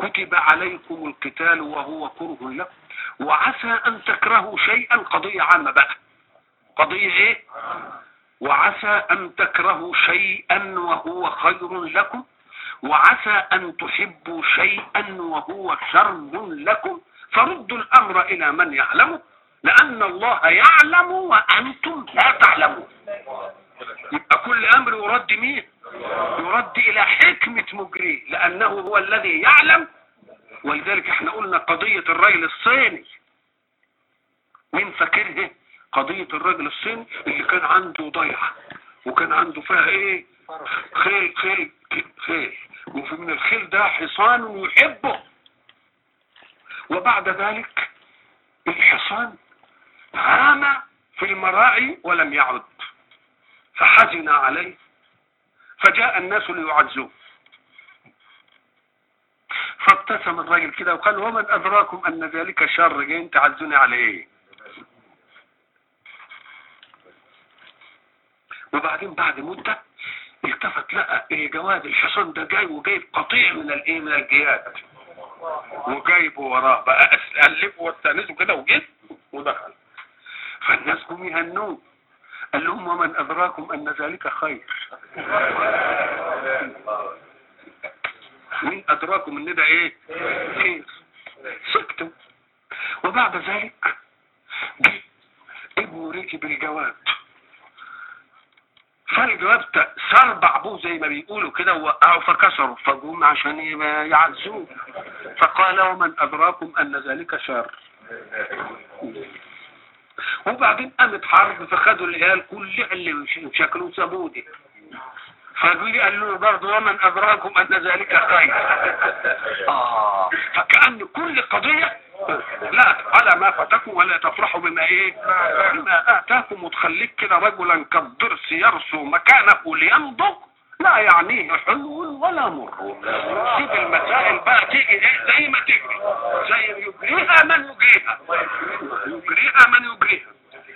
كتب عليكم القتال وهو كره لكم وعسى ان تكرهوا شيئا قضية عامة بقى قضية ايه وعسى ان تكرهوا شيئا وهو خير لكم وعسى ان تحبوا شيئا وهو شر لكم فردوا الامر الى من يعلمه لان الله يعلم وانتم لا تعلمون يبقى كل امر يرد مين يرد الى حكمة مجريه لانه هو الذي يعلم ولذلك احنا قلنا قضية الرجل الصيني مين فاكرها قضية الرجل الصيني اللي كان عنده ضيعة وكان عنده فيها ايه خيل خيل خيل وفي من الخيل ده حصان يحبه وبعد ذلك الحصان هام في المراعي ولم يعد فحزن عليه فجاء الناس ليعزوه فابتسم الراجل كده وقال ومن ادراكم ان ذلك شر جايين تعزوني على ايه وبعدين بعد مدة التفت لقى ايه جواد الحصان ده جاي وجايب قطيع من الايه من الجياد وجايبه وراه بقى قلبه واستانسه كده وجه ودخل فالناس هم يهنوه قال لهم ومن ادراكم ان ذلك خير مين ادراكم ان ده ايه خير سكتوا وبعد ذلك جه ابنه ركب الجواد فالجواب سربع ابوه زي ما بيقولوا كده ووقعوا فكسروا فجم عشان يعزوه فقال ومن ادراكم ان ذلك شر وبعدين قامت حرب فخدوا العيال كل اللي شكلوا سابودي فجولي قال له برضه ومن ادراكم ان ذلك خير اه فكأن كل قضية لا على ما فاتكم ولا تفرحوا بما ايه بما اتاكم وتخليك كده رجلا كالضرس يرسو مكانه لينضج لا يعنيه حلو ولا مر سيب المسائل بقى تيجي ايه زي ما تيجي زي يجريها من يجريها يجريها من يجريها